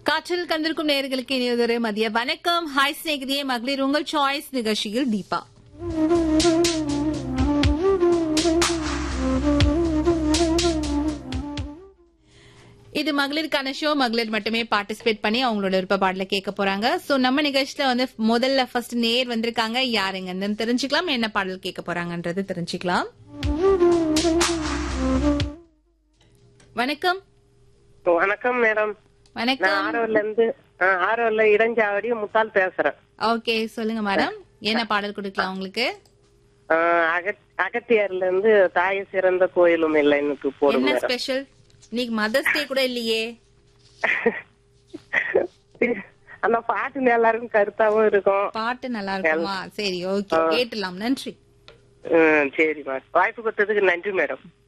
காற்றில் கந்திருக்கும் நேயர்களுக்கு இனியதொரு மதிய வணக்கம் ஹாய் சிநேகிதியே மகளிர் உங்கள் சாய்ஸ் நிகழ்ச்சியில் தீபா இது மகளிருக்கான ஷோ மகளிர் மட்டுமே பார்ட்டிசிபேட் பண்ணி அவங்களோட விருப்ப பாடல கேட்க போறாங்க சோ நம்ம நிகழ்ச்சியில வந்து முதல்ல ஃபர்ஸ்ட் நேர் வந்திருக்காங்க யாருங்கன்னு தெரிஞ்சுக்கலாம் என்ன பாடல் கேட்க போறாங்கன்றது தெரிஞ்சுக்கலாம் வணக்கம் வணக்கம் மேடம் நான் வணக்கம் ஆரோல இருந்து ஆ, ஆரோல இடஞ்சாவடி முத்தால் பேசுறேன் ஓகே சொல்லுங்க மேடம் என்ன பாடல் கொடுக்கலாம் உங்களுக்கு ஆ, அகத்- அகத்தியர்ல இருந்து தாய் சிறந்த கோயிலும் இல்லைன்னு போடும் என்ன மேடம் ஸ்பெஷல் இன்னைக்கு மதர்ஸ் டே கூட இல்லையே அந்த பாட்டு எல்லாருக்கும் கருத்தாவும் இருக்கும் பாட்டு நல்லா இருக்குமா சரி ஓகே கேட்டலாம் நன்றி ம், சரி மேடம் வாய்ப்பு கொடுத்ததுக்கு நன்றி மேடம்